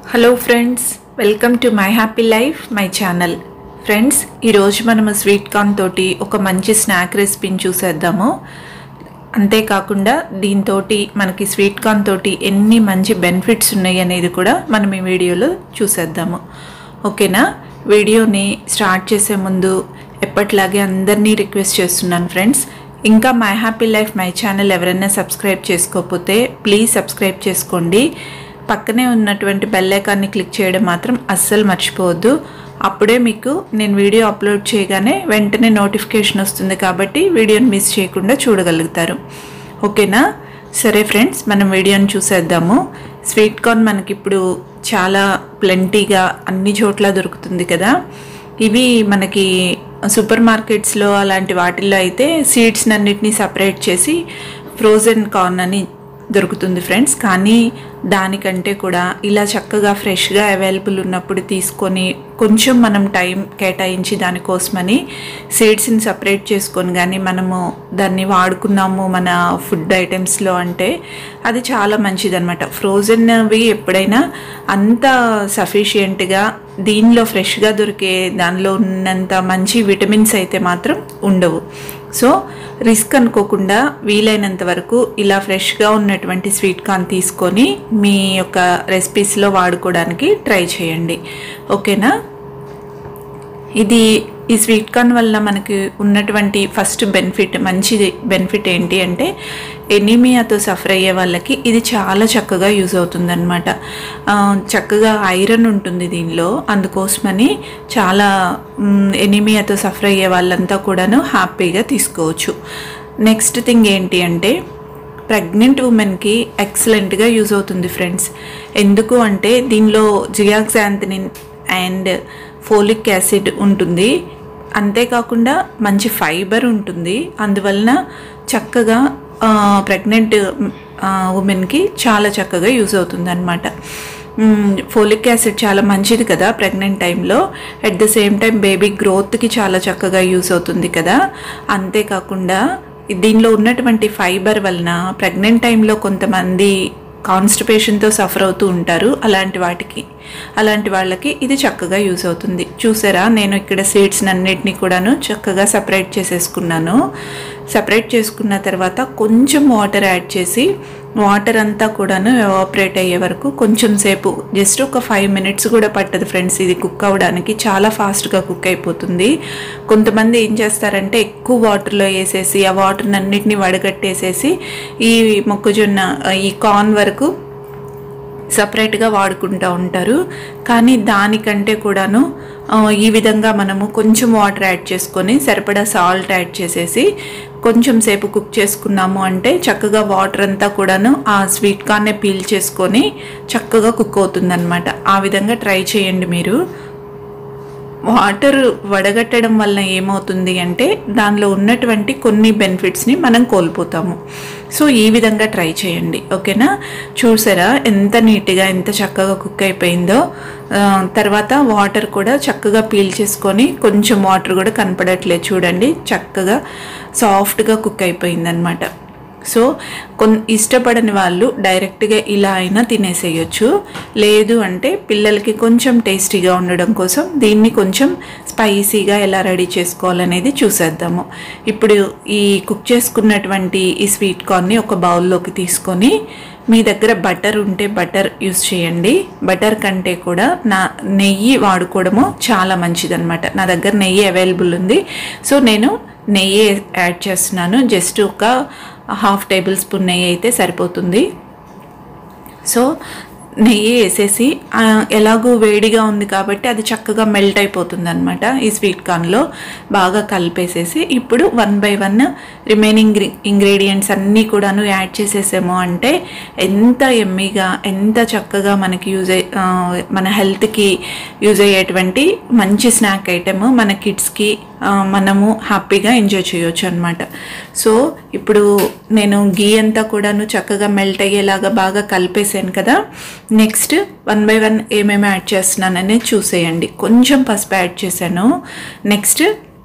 hello friends welcome to my happy life my channel friends ఈరోజు మనము sweet corn తోటి ఒక మంచి స్నాక్ రెసిపీని చూసేద్దాము అంతేకాకుండా దీంతో మనకి స్వీట్ కార్న్ తోటి ఎన్ని మంచి బెనిఫిట్స్ ఉన్నాయి అనేది కూడా మనం ఈ వీడియోలో చూసేద్దాము ఓకేనా వీడియోని స్టార్ట్ చేసే ముందు ఎప్పటిలాగే అందరినీ రిక్వెస్ట్ చేస్తున్నాను ఫ్రెండ్స్ ఇంకా my happy life my channel ఎవరైనా సబ్స్క్రైబ్ చేసుకోకపోతే ప్లీజ్ సబ్స్క్రైబ్ చేసుకోండి పక్కనే ఉన్నటువంటి బెల్ ఐకాన్ని క్లిక్ చేయడం మాత్రం అస్సలు మర్చిపోవద్దు అప్పుడే మీకు నేను వీడియో అప్లోడ్ చేయగానే వెంటనే నోటిఫికేషన్ వస్తుంది కాబట్టి వీడియోని మిస్ చేయకుండా చూడగలుగుతారు ఓకేనా సరే ఫ్రెండ్స్ మనం వీడియోని చూసేద్దాము స్వీట్ కార్న్ మనకి ఇప్పుడు చాలా ప్లెంటీగా అన్ని చోట్ల దొరుకుతుంది కదా ఇవి మనకి సూపర్ మార్కెట్స్లో అలాంటి వాటిల్లో అయితే సీడ్స్ అన్నిటినీ సపరేట్ చేసి ఫ్రోజన్ కార్న్ అని దొరుకుతుంది ఫ్రెండ్స్ కానీ దానికంటే కూడా ఇలా చక్కగా ఫ్రెష్గా అవైలబుల్ ఉన్నప్పుడు తీసుకొని కొంచెం మనం టైం కేటాయించి దానికోసమని సీడ్స్ని సపరేట్ చేసుకొని కానీ మనము దాన్ని వాడుకున్నాము మన ఫుడ్ ఐటమ్స్లో అంటే అది చాలా మంచిదన్నమాట ఫ్రోజన్వి ఎప్పుడైనా అంత సఫిషియెంట్గా దీనిలో ఫ్రెష్గా దొరికే దానిలో ఉన్నంత మంచి విటమిన్స్ అయితే మాత్రం ఉండవు సో రిస్క్ అనుకోకుండా వీలైనంత వరకు ఇలా ఫ్రెష్గా ఉన్నటువంటి స్వీట్ కార్న్ తీసుకొని మీ యొక్క రెసిపీస్లో వాడుకోవడానికి ట్రై చేయండి ఓకేనా ఇది ఈ స్వీట్ కార్న్ వల్ల మనకి ఉన్నటువంటి ఫస్ట్ బెనిఫిట్ మంచి బెనిఫిట్ ఏంటి అంటే ఎనీమియాతో సఫర్ అయ్యే వాళ్ళకి ఇది చాలా చక్కగా యూజ్ అవుతుందన్నమాట చక్కగా ఐరన్ ఉంటుంది దీనిలో అందుకోసమని చాలా ఎనీమియాతో సఫర్ అయ్యే వాళ్ళంతా కూడాను హ్యాపీగా తీసుకోవచ్చు నెక్స్ట్ థింగ్ ఏంటి అంటే ప్రెగ్నెంట్ ఉమెన్కి ఎక్సలెంట్గా యూజ్ అవుతుంది ఫ్రెండ్స్ ఎందుకు అంటే దీనిలో జియాక్సాంథనిన్ అండ్ ఫోలిక్ యాసిడ్ ఉంటుంది అంతేకాకుండా మంచి ఫైబర్ ఉంటుంది అందువలన చక్కగా ప్రెగ్నెంట్ ఉమెన్కి చాలా చక్కగా యూజ్ అవుతుంది అనమాట ఫోలిక్ యాసిడ్ చాలా మంచిది కదా ప్రెగ్నెంట్ టైంలో at the same time baby గ్రోత్కి చాలా చక్కగా యూజ్ అవుతుంది కదా అంతేకాకుండా దీనిలో ఉన్నటువంటి ఫైబర్ వలన ప్రెగ్నెంట్ టైంలో కొంతమంది కాన్స్టిపేషన్తో సఫర్ అవుతూ ఉంటారు అలాంటి వాటికి అలాంటి వాళ్ళకి ఇది చక్కగా యూజ్ అవుతుంది చూసారా నేను ఇక్కడ సీడ్స్ అన్నిటినీ కూడాను చక్కగా సపరేట్ చేసేసుకున్నాను సపరేట్ చేసుకున్న తర్వాత కొంచెం వాటర్ యాడ్ చేసి వాటర్ అంతా కూడాను ఎవాపరేట్ అయ్యే వరకు కొంచెం సేపు జస్ట్ ఒక ఫైవ్ మినిట్స్ కూడా పట్టదు ఫ్రెండ్స్ ఇది కుక్ అవ్వడానికి చాలా ఫాస్ట్గా కుక్ అయిపోతుంది కొంతమంది ఏం చేస్తారంటే ఎక్కువ వాటర్లో వేసేసి ఆ వాటర్ని అన్నిటిని వడగట్టేసేసి ఈ మొక్కజొన్న ఈ కార్న్ వరకు సపరేట్గా వాడుకుంటూ ఉంటారు కానీ దానికంటే కూడాను ఈ విధంగా మనము కొంచెం వాటర్ యాడ్ చేసుకొని సరిపడా సాల్ట్ యాడ్ చేసేసి కొంచెం సేపు కుక్ చేసుకున్నాము అంటే చక్కగా వాటర్ అంతా కూడాను ఆ స్వీట్ కార్నే పీల్ చేసుకొని చక్కగా కుక్ అవుతుందన్నమాట ఆ విధంగా ట్రై చేయండి మీరు వాటర్ వడగట్టడం వల్ల ఏమవుతుంది అంటే దానిలో ఉన్నటువంటి కొన్ని బెనిఫిట్స్ని మనం కోల్పోతాము సో ఈ విధంగా ట్రై చేయండి ఓకేనా చూసారా ఎంత నీట్గా ఎంత చక్కగా కుక్ అయిపోయిందో తర్వాత వాటర్ కూడా చక్కగా పీల్ చేసుకొని కొంచెం వాటర్ కూడా కనపడట్లేదు చూడండి చక్కగా సాఫ్ట్గా కుక్ అయిపోయిందనమాట సో కొన్ ఇష్టపడని వాళ్ళు డైరెక్ట్గా ఇలా అయినా తినేసేయచ్చు లేదు అంటే పిల్లలకి కొంచెం టేస్టీగా ఉండడం కోసం దీన్ని కొంచెం స్పైసీగా ఎలా రెడీ చేసుకోవాలనేది చూసేద్దాము ఇప్పుడు ఈ కుక్ చేసుకున్నటువంటి ఈ స్వీట్ కార్న్ని ఒక బౌల్లోకి తీసుకొని మీ దగ్గర బటర్ ఉంటే బటర్ యూస్ చేయండి బటర్ కంటే కూడా నా నెయ్యి వాడుకోవడము చాలా మంచిదన్నమాట నా దగ్గర నెయ్యి అవైలబుల్ ఉంది సో నేను నెయ్యి యాడ్ చేస్తున్నాను జస్ట్ ఒక హాఫ్ టేబుల్ స్పూన్ నెయ్యి అయితే సరిపోతుంది సో నెయ్యి వేసేసి ఎలాగో వేడిగా ఉంది కాబట్టి అది చక్కగా మెల్ట్ అయిపోతుంది అనమాట ఈ స్వీట్ కార్న్లో బాగా కలిపేసేసి ఇప్పుడు one by one remaining ingredients అన్నీ కూడాను యాడ్ చేసేసాము అంటే ఎంత ఎమ్మీగా ఎంత చక్కగా మనకి యూజ్ మన హెల్త్కి యూజ్ అయ్యేటువంటి మంచి స్నాక్ ఐటమ్ మన కిడ్స్కి మనము హ్యాపీగా ఎంజాయ్ చేయొచ్చు అనమాట సో ఇప్పుడు నేను గీ అంతా కూడాను చక్కగా మెల్ట్ అయ్యేలాగా బాగా కలిపేసాను కదా నెక్స్ట్ వన్ బై వన్ ఏమేమి యాడ్ చేస్తున్నానని చూసేయండి కొంచెం పసుపు యాడ్ చేశాను నెక్స్ట్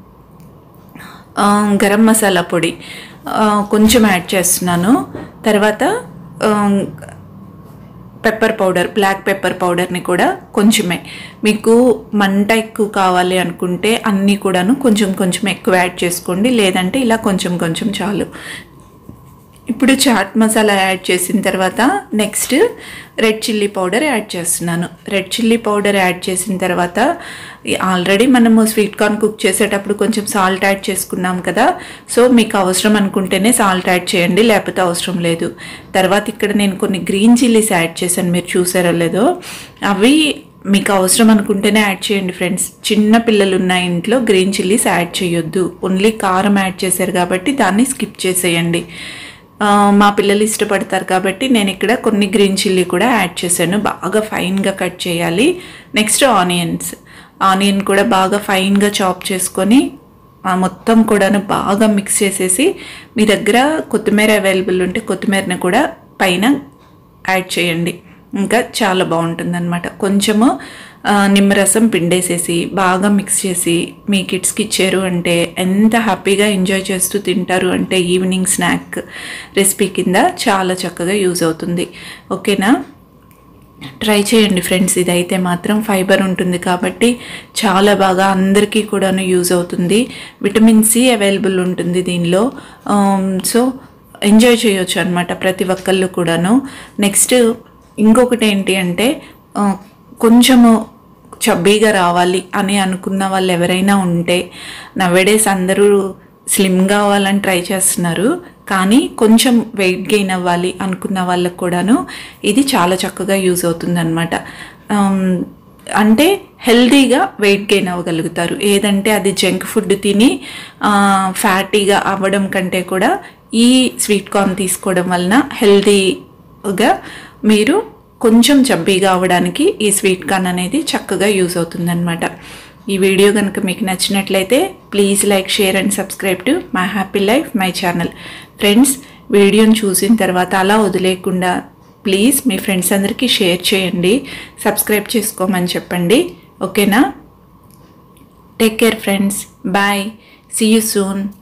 గరం మసాలా పొడి కొంచెం యాడ్ చేస్తున్నాను తర్వాత పెప్పర్ పౌడర్ బ్లాక్ పెప్పర్ పౌడర్ని కూడా కొంచెమే మీకు మంట ఎక్కువ కావాలి అనుకుంటే అన్నీ కూడాను కొంచెం కొంచెం ఎక్కువ యాడ్ చేసుకోండి లేదంటే ఇలా కొంచెం కొంచెం చాలు ఇప్పుడు చాట్ మసాలా యాడ్ చేసిన తర్వాత next red chilli powder add చేస్తున్నాను రెడ్ చిల్లీ పౌడర్ యాడ్ చేసిన తర్వాత ఆల్రెడీ మనము స్వీట్ కార్న్ కుక్ చేసేటప్పుడు కొంచెం సాల్ట్ యాడ్ చేసుకున్నాం కదా సో మీకు అవసరం అనుకుంటేనే సాల్ట్ యాడ్ చేయండి లేకపోతే అవసరం లేదు తర్వాత ఇక్కడ నేను కొన్ని గ్రీన్ చిల్లీస్ యాడ్ చేశాను మీరు చూసారో లేదో అవి మీకు అవసరం అనుకుంటేనే యాడ్ చేయండి ఫ్రెండ్స్ చిన్న పిల్లలు ఉన్న ఇంట్లో గ్రీన్ చిల్లీస్ యాడ్ చేయొద్దు ఓన్లీ కారం యాడ్ చేశారు కాబట్టి దాన్ని స్కిప్ చేసేయండి ఆ, మా పిల్లలు ఇష్టపడతారు కాబట్టి నేను ఇక్కడ కొన్ని గ్రీన్ చిల్లీ కూడా యాడ్ చేశాను బాగా ఫైన్గా కట్ చేయాలి నెక్స్ట్ ఆనియన్స్ ఆనియన్ కూడా బాగా ఫైన్గా చాప్ చేసుకొని ఆ మొత్తం కూడాను బాగా మిక్స్ చేసేసి మీ దగ్గర కొత్తిమీర అవైలబుల్ ఉంటే కొత్తిమీరని కూడా పైన యాడ్ చేయండి ఇంకా చాలా బాగుంటుంది అనమాట కొంచెము ఆ, నిమ్మరసం పిండేసేసి బాగా మిక్స్ చేసి మీ కిడ్స్కి ఇచ్చారు అంటే ఎంత హ్యాపీగా ఎంజాయ్ చేస్తూ తింటారు అంటే ఈవినింగ్ స్నాక్ రెసిపీ కింద చాలా చక్కగా యూజ్ అవుతుంది ఓకేనా ట్రై చేయండి ఫ్రెండ్స్ ఇదైతే మాత్రం ఫైబర్ ఉంటుంది కాబట్టి చాలా బాగా అందరికీ కూడాను యూజ్ అవుతుంది విటమిన్ సి అవైలబుల్ ఉంటుంది దీనిలో సో ఎంజాయ్ చేయొచ్చు అనమాట ప్రతి ఒక్కళ్ళు కూడాను నెక్స్ట్ ఇంకొకటి ఏంటి అంటే ఆ, కొంచెము చబ్బీగా రావాలి అని అనుకున్న వాళ్ళు ఎవరైనా ఉంటే నవేడేస్ అందరూ స్లిమ్ కావాలని ట్రై చేస్తున్నారు కానీ కొంచెం వెయిట్ గెయిన్ అవ్వాలి అనుకున్న వాళ్ళకు కూడాను ఇది చాలా చక్కగా యూజ్ అవుతుంది అనమాట అంటే హెల్దీగా వెయిట్ గెయిన్ అవ్వగలుగుతారు ఏదంటే అది జంక్ ఫుడ్ తిని ఫ్యాటీగా అవ్వడం కంటే కూడా ఈ స్వీట్ కార్న్ తీసుకోవడం వలన హెల్దీగా మీరు కొంచెం చబ్బీగా అవ్వడానికి ఈ స్వీట్ కార్న్ అనేది చక్కగా యూజ్ అవుతుందన్నమాట ఈ వీడియో కనుక మీకు నచ్చినట్లయితే please like share and subscribe to my happy life my channel friends వీడియోని చూసిన తర్వాత అలా వదిలేకుండా ప్లీజ్ మీ ఫ్రెండ్స్ అందరికీ షేర్ చేయండి సబ్స్క్రైబ్ చేసుకోమని చెప్పండి ఓకేనా take care friends bye see you soon